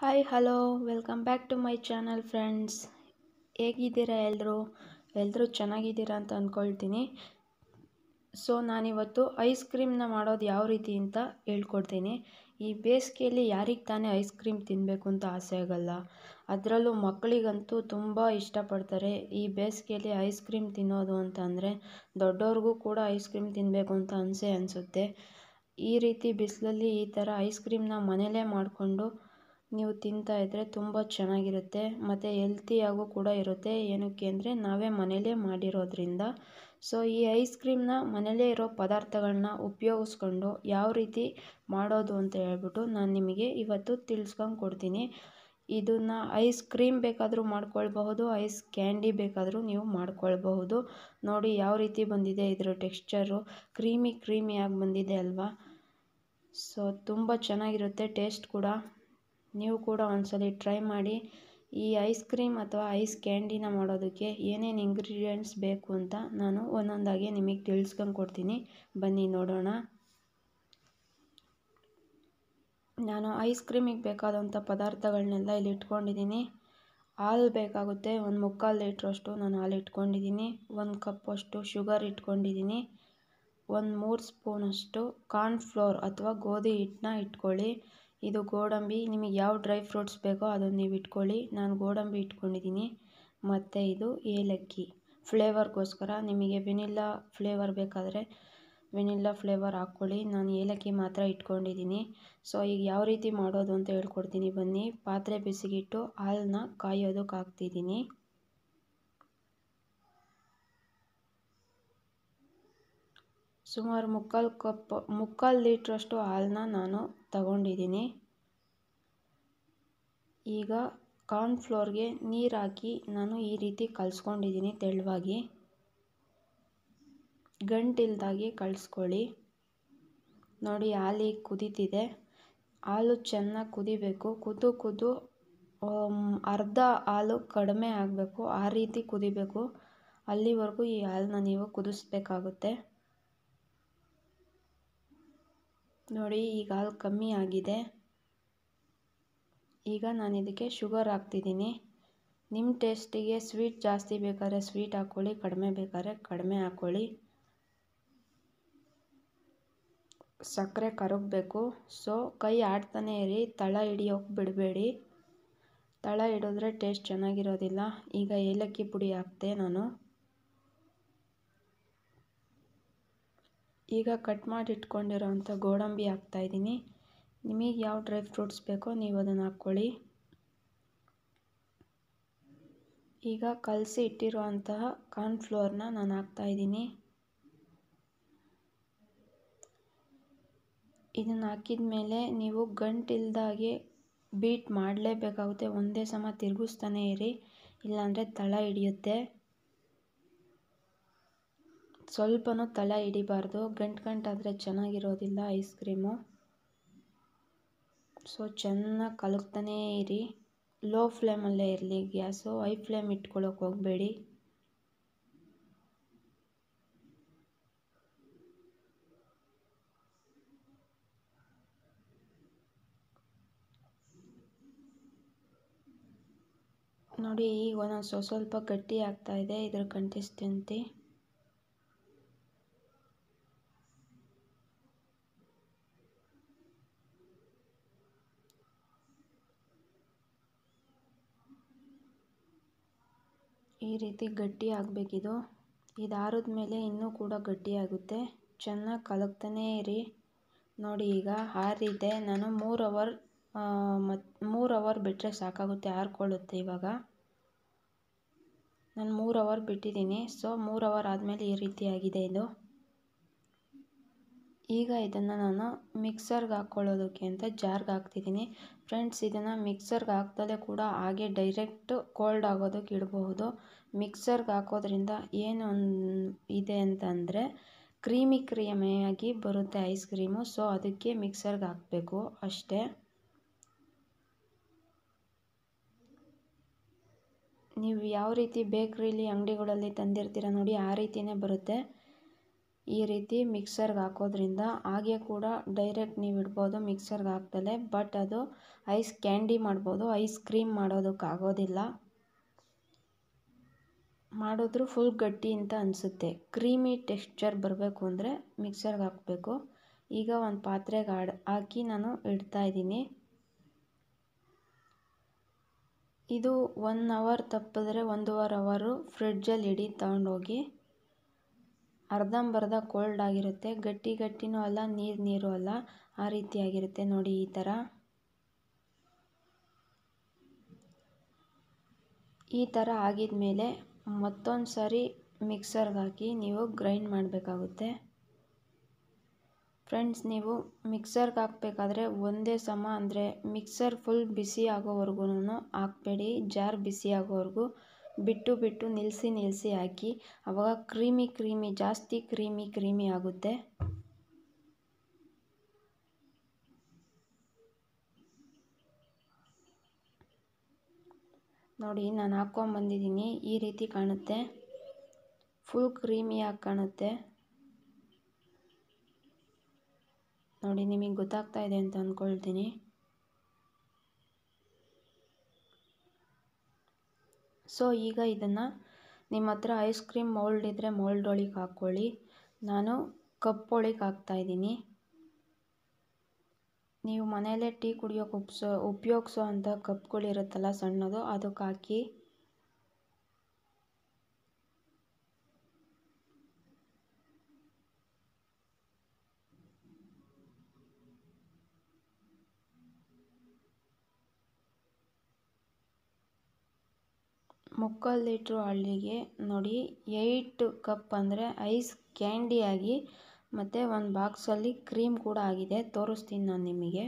hi hello welcome back to my channel friends ಹೇಗಿದ್ದೀರಾ ಎಲ್ಲರೂ ಎಲ್ಲರೂ ಚೆನ್ನಾಗಿದ್ದೀರಾ ಅಂತ ಅಂದ್ಕೊಳ್ತೀನಿ ಸೊ ನಾನಿವತ್ತು ಐಸ್ ಕ್ರೀಮ್ನ ಮಾಡೋದು ಯಾವ ರೀತಿ ಅಂತ ಹೇಳ್ಕೊಡ್ತೀನಿ ಈ ಬೇಸಿಗೆಯಲ್ಲಿ ಯಾರಿಗೆ ತಾನೇ ಐಸ್ ಕ್ರೀಮ್ ತಿನ್ನಬೇಕು ಅಂತ ಆಸೆ ಆಗಲ್ಲ ಅದರಲ್ಲೂ ಮಕ್ಕಳಿಗಂತೂ ತುಂಬ ಇಷ್ಟಪಡ್ತಾರೆ ಈ ಬೇಸಿಗೆಯಲ್ಲಿ ಐಸ್ ಕ್ರೀಮ್ ತಿನ್ನೋದು ಅಂತ ಅಂದರೆ ದೊಡ್ಡವ್ರಿಗೂ ಕೂಡ ಐಸ್ ಕ್ರೀಮ್ ತಿನ್ನಬೇಕು ಅಂತ ಅನಿಸೇ ಅನಿಸುತ್ತೆ ಈ ರೀತಿ ಬಿಸಿಲಲ್ಲಿ ಈ ಥರ ಐಸ್ ಕ್ರೀಮ್ನ ಮನೇಲೇ ಮಾಡಿಕೊಂಡು ನೀವು ತಿಂತಾ ಇದ್ದರೆ ತುಂಬ ಚೆನ್ನಾಗಿರುತ್ತೆ ಮತ್ತು ಎಲ್ತಿಯಾಗೂ ಕೂಡ ಇರುತ್ತೆ ಏನಕ್ಕೆ ಅಂದರೆ ನಾವೇ ಮನೇಲೇ ಮಾಡಿರೋದ್ರಿಂದ ಸೊ ಈ ಐಸ್ ಕ್ರೀಮ್ನ ಮನೇಲೇ ಇರೋ ಪದಾರ್ಥಗಳನ್ನ ಉಪಯೋಗಿಸ್ಕೊಂಡು ಯಾವ ರೀತಿ ಮಾಡೋದು ಅಂತ ಹೇಳ್ಬಿಟ್ಟು ನಾನು ನಿಮಗೆ ಇವತ್ತು ತಿಳಿಸ್ಕೊಂಡು ಕೊಡ್ತೀನಿ ಇದನ್ನು ಐಸ್ ಕ್ರೀಮ್ ಬೇಕಾದರೂ ಮಾಡ್ಕೊಳ್ಬಹುದು ಐಸ್ ಕ್ಯಾಂಡಿ ಬೇಕಾದರೂ ನೀವು ಮಾಡ್ಕೊಳ್ಬಹುದು ನೋಡಿ ಯಾವ ರೀತಿ ಬಂದಿದೆ ಇದರ ಟೆಕ್ಸ್ಚರು ಕ್ರೀಮಿ ಕ್ರೀಮಿಯಾಗಿ ಬಂದಿದೆ ಅಲ್ವಾ ಸೊ ತುಂಬ ಚೆನ್ನಾಗಿರುತ್ತೆ ಟೇಸ್ಟ್ ಕೂಡ ನೀವು ಕೂಡ ಒಂದ್ಸಲಿ ಟ್ರೈ ಮಾಡಿ ಈ ಐಸ್ ಕ್ರೀಮ್ ಅಥವಾ ಐಸ್ ಕ್ಯಾಂಡಿನ ಮಾಡೋದಕ್ಕೆ ಏನೇನು ಇಂಗ್ರೀಡಿಯೆಂಟ್ಸ್ ಬೇಕು ಅಂತ ನಾನು ಒಂದೊಂದಾಗಿ ನಿಮಗೆ ತಿಳಿಸ್ಕೊಂಡು ಕೊಡ್ತೀನಿ ಬನ್ನಿ ನೋಡೋಣ ನಾನು ಐಸ್ ಕ್ರೀಮಿಗೆ ಬೇಕಾದಂಥ ಪದಾರ್ಥಗಳನ್ನೆಲ್ಲ ಇಲ್ಲಿ ಇಟ್ಕೊಂಡಿದ್ದೀನಿ ಹಾಲು ಬೇಕಾಗುತ್ತೆ ಒಂದು ಮುಕ್ಕಾಲು ಲೀಟ್ರಷ್ಟು ನಾನು ಹಾಲು ಇಟ್ಕೊಂಡಿದ್ದೀನಿ ಒಂದು ಕಪ್ಪಷ್ಟು ಶುಗರ್ ಇಟ್ಕೊಂಡಿದ್ದೀನಿ ಒಂದು ಮೂರು ಸ್ಪೂನಷ್ಟು ಕಾರ್ನ್ಫ್ಲೋರ್ ಅಥವಾ ಗೋಧಿ ಹಿಟ್ಟನ್ನ ಇಟ್ಕೊಳ್ಳಿ ಇದು ಗೋಡಂಬಿ ನಿಮಗೆ ಯಾವ ಡ್ರೈ ಫ್ರೂಟ್ಸ್ ಬೇಕೋ ಅದನ್ನು ನೀವು ಇಟ್ಕೊಳ್ಳಿ ನಾನು ಗೋಡಂಬಿ ಇಟ್ಕೊಂಡಿದ್ದೀನಿ ಮತ್ತು ಇದು ಏಲಕ್ಕಿ ಫ್ಲೇವರ್ಗೋಸ್ಕರ ನಿಮಗೆ ವೆನಿಲ್ಲಾ ಫ್ಲೇವರ್ ಬೇಕಾದರೆ ವೆನಿಲ್ಲಾ ಫ್ಲೇವರ್ ಹಾಕ್ಕೊಳ್ಳಿ ನಾನು ಏಲಕ್ಕಿ ಮಾತ್ರ ಇಟ್ಕೊಂಡಿದ್ದೀನಿ ಸೊ ಈಗ ಯಾವ ರೀತಿ ಮಾಡೋದು ಅಂತ ಹೇಳ್ಕೊಡ್ತೀನಿ ಬನ್ನಿ ಪಾತ್ರೆ ಬಿಸಿಗಿಟ್ಟು ಹಾಲನ್ನ ಕಾಯೋದಕ್ಕೆ ಹಾಕ್ತಿದ್ದೀನಿ ಸುಮಾರು ಮುಕ್ಕಾಲು ಕಪ್ ಮುಕ್ಕಾಲು ಲೀಟ್ರಷ್ಟು ಹಾಲನ್ನ ನಾನು ತಗೊಂಡಿದ್ದೀನಿ ಈಗ ಕಾರ್ನ್ಫ್ಲೋರ್ಗೆ ನೀರು ಹಾಕಿ ನಾನು ಈ ರೀತಿ ಕಲಿಸ್ಕೊಂಡಿದ್ದೀನಿ ತೆಳುವಾಗಿ ಗಂಟಿಲ್ದಾಗೆ ಕಳಿಸ್ಕೊಳ್ಳಿ ನೋಡಿ ಹಾಲು ಈಗ ಕುದೀತಿದೆ ಹಾಲು ಚೆನ್ನಾಗಿ ಕುದಿಬೇಕು ಕುದ್ದು ಕುದ್ದು ಅರ್ಧ ಹಾಲು ಕಡಿಮೆ ಆಗಬೇಕು ಆ ರೀತಿ ಕುದಿಬೇಕು ಅಲ್ಲಿವರೆಗೂ ಈ ಹಾಲನ್ನ ನೀವು ಕುದಿಸ್ಬೇಕಾಗುತ್ತೆ ನೋಡಿ ಈಗ ಹಾಲು ಕಮ್ಮಿ ಆಗಿದೆ ಈಗ ನಾನು ಇದಕ್ಕೆ ಶುಗರ್ ಹಾಕ್ತಿದ್ದೀನಿ ನಿಮ್ಮ ಟೇಸ್ಟಿಗೆ ಸ್ವೀಟ್ ಜಾಸ್ತಿ ಬೇಕಾದ್ರೆ ಸ್ವೀಟ್ ಹಾಕ್ಕೊಳ್ಳಿ ಕಡಿಮೆ ಬೇಕಾದ್ರೆ ಕಡಿಮೆ ಹಾಕ್ಕೊಳ್ಳಿ ಸಕ್ಕರೆ ಕರಗಬೇಕು ಸೊ ಕೈ ಆಡ್ತಾನೆ ಇರಿ ತಳ ಹಿಡಿಯೋಕೆ ಬಿಡಬೇಡಿ ತಳ ಹಿಡಿದ್ರೆ ಟೇಸ್ಟ್ ಚೆನ್ನಾಗಿರೋದಿಲ್ಲ ಈಗ ಏಲಕ್ಕಿ ಪುಡಿ ಹಾಕ್ತೆ ನಾನು ಈಗ ಕಟ್ ಮಾಡಿ ಇಟ್ಕೊಂಡಿರೋಂಥ ಗೋಡಂಬಿ ಹಾಕ್ತಾಯಿದ್ದೀನಿ ನಿಮಗೆ ಯಾವ ಡ್ರೈ ಫ್ರೂಟ್ಸ್ ಬೇಕೋ ನೀವು ಅದನ್ನು ಹಾಕ್ಕೊಳ್ಳಿ ಈಗ ಕಲಸಿ ಇಟ್ಟಿರೋ ಅಂತಹ ಕಾರ್ನ್ಫ್ಲೋರ್ನ ನಾನು ಹಾಕ್ತಾಯಿದ್ದೀನಿ ಇದನ್ನು ಹಾಕಿದ ಮೇಲೆ ನೀವು ಗಂಟಿಲ್ದಾಗೆ ಬೀಟ್ ಮಾಡಲೇಬೇಕಾಗುತ್ತೆ ಒಂದೇ ಸಮ ತಿರುಗಿಸ್ತಾನೆ ಇರಿ ಇಲ್ಲಾಂದರೆ ತಳ ಹಿಡಿಯುತ್ತೆ ಸ್ವಲ್ಪನೂ ತಳ ಹಿಡಿಬಾರ್ದು ಗಂಟು ಗಂಟಾದರೆ ಚೆನ್ನಾಗಿರೋದಿಲ್ಲ ಐಸ್ ಕ್ರೀಮು ಸೊ ಚೆನ್ನಾಗಿ ಕಲಕ್ತಾನೇ ಇರಿ ಲೋ ಫ್ಲೇಮಲ್ಲೇ ಇರಲಿ ಗ್ಯಾಸು ಹೈ ಫ್ಲೇಮ್ ಇಟ್ಕೊಳ್ಳೋಕೆ ಹೋಗಬೇಡಿ ನೋಡಿ ಈಗ ಒಂದೊಂದು ಸ್ವಲ್ಪ ಸ್ವಲ್ಪ ಗಟ್ಟಿ ಆಗ್ತಾ ಇದೆ ಇದ್ರ ಕನ್ಸಿಸ್ಟೆನ್ಸಿ ಈ ರೀತಿ ಗಟ್ಟಿ ಆಗಬೇಕಿದು ಇದಾರದ ಮೇಲೆ ಇನ್ನೂ ಕೂಡ ಗಟ್ಟಿಯಾಗುತ್ತೆ ಚೆನ್ನಾಗಿ ಕಲಕ್ತಾನೇ ಇರಿ ನೋಡಿ ಈಗ ಆರಿದೆ ನಾನು ಮೂರು ಅವರ್ ಮತ್ತು ಮೂರು ಅವರ್ ಬಿಟ್ಟರೆ ಸಾಕಾಗುತ್ತೆ ಆರಿಕೊಳ್ಳುತ್ತೆ ಇವಾಗ ನಾನು ಮೂರು ಅವರ್ ಬಿಟ್ಟಿದ್ದೀನಿ ಸೊ ಮೂರು ಅವರ್ ಆದಮೇಲೆ ಈ ರೀತಿ ಆಗಿದೆ ಇದು ಈಗ ಇದನ್ನು ನಾನು ಮಿಕ್ಸರ್ಗೆ ಹಾಕ್ಕೊಳ್ಳೋದಕ್ಕೆ ಅಂತ ಜಾರ್ಗೆ ಹಾಕ್ತಿದ್ದೀನಿ ಫ್ರೆಂಡ್ಸ್ ಇದನ್ನು ಮಿಕ್ಸರ್ಗೆ ಹಾಕ್ದಲೇ ಕೂಡ ಹಾಗೆ ಡೈರೆಕ್ಟ್ ಕೋಲ್ಡ್ ಆಗೋದಕ್ಕೆ ಇಡಬಹುದು ಮಿಕ್ಸರ್ಗೆ ಹಾಕೋದ್ರಿಂದ ಏನು ಇದೆ ಅಂತಂದರೆ ಕ್ರೀಮಿ ಕ್ರೀಮಿಯಾಗಿ ಬರುತ್ತೆ ಐಸ್ ಕ್ರೀಮು ಸೊ ಅದಕ್ಕೆ ಮಿಕ್ಸರ್ಗೆ ಹಾಕಬೇಕು ಅಷ್ಟೇ ನೀವು ಯಾವ ರೀತಿ ಬೇಕ್ರಿಲಿ ಅಂಗಡಿಗಳಲ್ಲಿ ತಂದಿರ್ತೀರ ನೋಡಿ ಆ ರೀತಿಯೇ ಬರುತ್ತೆ ಈ ರೀತಿ ಮಿಕ್ಸರ್ಗೆ ಹಾಕೋದ್ರಿಂದ ಹಾಗೆ ಕೂಡ ಡೈರೆಕ್ಟ್ ನೀವು ಇಡ್ಬೋದು ಮಿಕ್ಸರ್ಗೆ ಹಾಕ್ದಲೆ ಬಟ್ ಅದು ಐಸ್ ಕ್ಯಾಂಡಿ ಮಾಡ್ಬೋದು ಐಸ್ ಕ್ರೀಮ್ ಮಾಡೋದಕ್ಕಾಗೋದಿಲ್ಲ ಮಾಡಿದ್ರು ಫುಲ್ ಗಟ್ಟಿ ಅಂತ ಅನಿಸುತ್ತೆ ಕ್ರೀಮಿ ಟೆಕ್ಸ್ಚರ್ ಬರಬೇಕು ಅಂದರೆ ಮಿಕ್ಸರ್ಗೆ ಹಾಕಬೇಕು ಈಗ ಒಂದು ಪಾತ್ರೆಗೆ ಆಡ್ ಹಾಕಿ ನಾನು ಇಡ್ತಾ ಇದ್ದೀನಿ ಇದು ಒನ್ ಅವರ್ ತಪ್ಪಿದ್ರೆ ಒಂದೂವರೆ ಅವರು ಫ್ರಿಡ್ಜಲ್ಲಿ ಇಡಿ ತಗೊಂಡೋಗಿ ಅರ್ಧಂಬರ್ಧ ಕೋಲ್ಡ್ ಆಗಿರುತ್ತೆ ಗಟ್ಟಿ ಗಟ್ಟಿನೂ ಅಲ್ಲ ನೀರು ನೀರು ಅಲ್ಲ ಆ ರೀತಿಯಾಗಿರುತ್ತೆ ನೋಡಿ ಈ ಥರ ಈ ಥರ ಆಗಿದ ಮೇಲೆ ಮತ್ತೊಂದು ಸಾರಿ ಮಿಕ್ಸರ್ಗೆ ಹಾಕಿ ನೀವು ಗ್ರೈಂಡ್ ಮಾಡಬೇಕಾಗುತ್ತೆ ಫ್ರೆಂಡ್ಸ್ ನೀವು ಮಿಕ್ಸರ್ಗೆ ಹಾಕಬೇಕಾದ್ರೆ ಒಂದೇ ಸಮ ಅಂದರೆ ಮಿಕ್ಸರ್ ಫುಲ್ ಬಿಸಿ ಆಗೋವರೆಗೂ ಹಾಕಬೇಡಿ ಜಾರ್ ಬಿಸಿ ಆಗೋವರೆಗೂ ಬಿಟ್ಟು ಬಿಟ್ಟು ನಿಲ್ಲಿಸಿ ನಿಲ್ಲಿಸಿ ಹಾಕಿ ಆವಾಗ ಕ್ರೀಮಿ ಕ್ರೀಮಿ ಜಾಸ್ತಿ ಕ್ರೀಮಿ ಕ್ರೀಮಿ ಆಗುತ್ತೆ ನೋಡಿ ನಾನು ಹಾಕ್ಕೊಂಬಂದಿದ್ದೀನಿ ಈ ರೀತಿ ಕಾಣುತ್ತೆ ಫುಲ್ ಕ್ರೀಮಿಯಾಗಿ ಕಾಣುತ್ತೆ ನೋಡಿ ನಿಮಗೆ ಗೊತ್ತಾಗ್ತಾ ಇದೆ ಅಂತ ಅಂದ್ಕೊಳ್ತೀನಿ ಸೊ ಈಗ ಇದನ್ನು ನಿಮ್ಮ ಹತ್ರ ಐಸ್ ಕ್ರೀಮ್ ಮೋಲ್ಡ್ ಇದ್ದರೆ ಮೋಲ್ಡ್ ಒಳಗೆ ಹಾಕ್ಕೊಳ್ಳಿ ನಾನು ಕಪ್ ಒಳಗೆ ಹಾಕ್ತಾಯಿದ್ದೀನಿ ನೀವು ಮನೆಯಲ್ಲೇ ಟೀ ಕುಡಿಯೋಕೆ ಉಪ್ಸೋ ಉಪಯೋಗಿಸೋ ಅಂಥ ಕಪ್ಗಳಿರುತ್ತಲ್ಲ ಸಣ್ಣದು ಅದಕ್ಕೆ ಹಾಕಿ ಮುಕ್ಕಾಲು ಲೀಟ್ರು ಹಳ್ಳಿಗೆ ನೋಡಿ ಏಯ್ಟ್ ಕಪ್ ಅಂದರೆ ಐಸ್ ಕ್ಯಾಂಡಿಯಾಗಿ ಮತ್ತು ಒಂದು ಬಾಕ್ಸಲ್ಲಿ ಕ್ರೀಮ್ ಕೂಡ ಆಗಿದೆ ತೋರಿಸ್ತೀನಿ ನಾನು ನಿಮಗೆ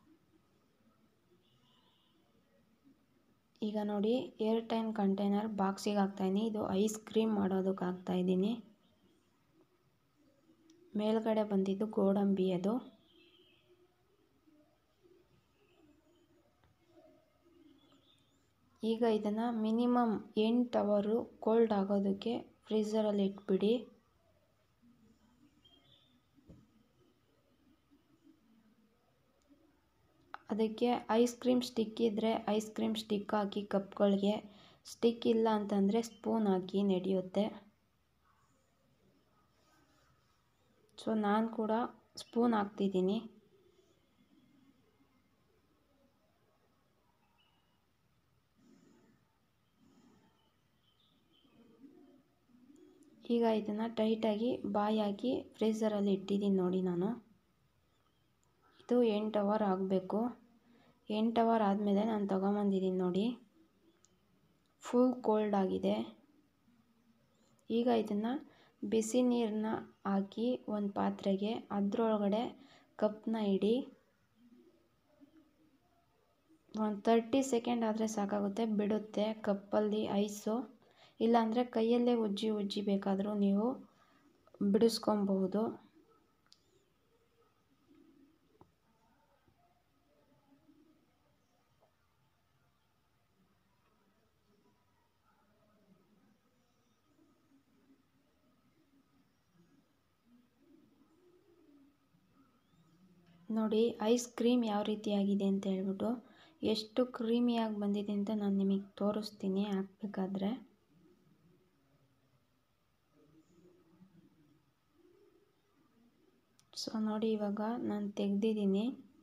ಈಗ ನೋಡಿ ಏರ್ ಟೈನ್ ಕಂಟೈನರ್ ಬಾಕ್ಸಿಗೆ ಹಾಕ್ತಾಯಿದ್ದೀನಿ ಇದು ಐಸ್ ಕ್ರೀಮ್ ಮಾಡೋದಕ್ಕೆ ಹಾಕ್ತಾಯಿದ್ದೀನಿ ಮೇಲ್ಗಡೆ ಬಂದಿದ್ದು ಗೋಡಂಬಿ ಅದು ಈಗ ಇದನ್ನು ಮಿನಿಮಮ್ ಎಂಟು ಅವರು ಕೋಲ್ಡ್ ಆಗೋದಕ್ಕೆ ಫ್ರೀಝರಲ್ಲಿ ಇಟ್ಬಿಡಿ ಅದಕ್ಕೆ ಐಸ್ ಕ್ರೀಮ್ ಸ್ಟಿಕ್ ಇದ್ದರೆ ಐಸ್ ಕ್ರೀಮ್ ಸ್ಟಿಕ್ ಹಾಕಿ ಕಪ್ಗಳಿಗೆ ಸ್ಟಿಕ್ ಇಲ್ಲ ಅಂತಂದರೆ ಸ್ಪೂನ್ ಹಾಕಿ ನಡೆಯುತ್ತೆ ಸೊ ನಾನು ಕೂಡ ಸ್ಪೂನ್ ಹಾಕ್ತಿದ್ದೀನಿ ಈಗ ಇದನ್ನು ಟೈಟಾಗಿ ಬಾಯಿ ಹಾಕಿ ಫ್ರೀಝರಲ್ಲಿ ಇಟ್ಟಿದ್ದೀನಿ ನೋಡಿ ನಾನು ಇದು ಎಂಟು ಅವರ್ ಆಗಬೇಕು ಎಂಟು ಅವರ್ ಆದಮೇಲೆ ನಾನು ತೊಗೊಂಬಂದಿದ್ದೀನಿ ನೋಡಿ ಫುಲ್ ಕೋಲ್ಡ್ ಆಗಿದೆ ಈಗ ಇದನ್ನು ಬಿಸಿ ನೀರನ್ನ ಹಾಕಿ ಒಂದು ಪಾತ್ರೆಗೆ ಅದರೊಳಗಡೆ ಕಪ್ನ ಇಡಿ ಒಂದು ತರ್ಟಿ ಸೆಕೆಂಡ್ ಆದರೆ ಸಾಕಾಗುತ್ತೆ ಬಿಡುತ್ತೆ ಕಪ್ಪಲ್ಲಿ ಐಸು ಇಲ್ಲಾಂದರೆ ಕೈಯಲ್ಲೇ ಉಜ್ಜಿ ಉಜ್ಜಿ ಬೇಕಾದರೂ ನೀವು ಬಿಡಿಸ್ಕೊಬಹುದು ನೋಡಿ ಐಸ್ ಕ್ರೀಮ್ ಯಾವ ರೀತಿಯಾಗಿದೆ ಅಂತ ಹೇಳ್ಬಿಟ್ಟು ಎಷ್ಟು ಕ್ರೀಮಿಯಾಗಿ ಬಂದಿದೆ ಅಂತ ನಾನು ನಿಮಗೆ ತೋರಿಸ್ತೀನಿ ಹಾಕ್ಬೇಕಾದ್ರೆ ಸೊ ನೋಡಿ ಇವಾಗ ನಾನು ತೆಗೆದಿದ್ದೀನಿ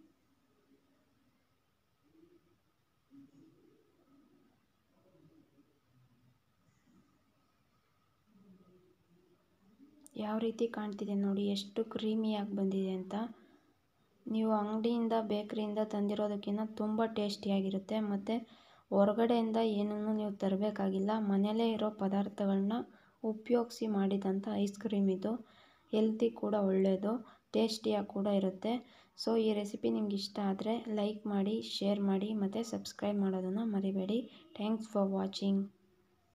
ಯಾವ ರೀತಿ ಕಾಣ್ತಿದೆ ನೋಡಿ ಎಷ್ಟು ಕ್ರೀಮಿಯಾಗಿ ಬಂದಿದೆ ಅಂತ ನೀವು ಅಂಗಡಿಯಿಂದ ಬೇಕ್ರಿಯಿಂದ ತಂದಿರೋದಕ್ಕಿಂತ ತುಂಬ ಟೇಸ್ಟಿಯಾಗಿರುತ್ತೆ ಮತ್ತು ಹೊರಗಡೆಯಿಂದ ಏನನ್ನು ನೀವು ತರಬೇಕಾಗಿಲ್ಲ ಮನೆಯಲ್ಲೇ ಇರೋ ಪದಾರ್ಥಗಳನ್ನ ಉಪಯೋಗಿಸಿ ಮಾಡಿದಂಥ ಐಸ್ ಕ್ರೀಮ್ ಇದು ಹೆಲ್ತಿ ಕೂಡ ಒಳ್ಳೆಯದು ಟೇಸ್ಟಿಯಾಗಿ ಕೂಡ ಇರುತ್ತೆ ಸೊ ಈ ರೆಸಿಪಿ ನಿಮ್ಗೆ ಇಷ್ಟ ಆದರೆ ಲೈಕ್ ಮಾಡಿ ಶೇರ್ ಮಾಡಿ ಮತ್ತು ಸಬ್ಸ್ಕ್ರೈಬ್ ಮಾಡೋದನ್ನು ಮರಿಬೇಡಿ ಥ್ಯಾಂಕ್ಸ್ ಫಾರ್ ವಾಚಿಂಗ್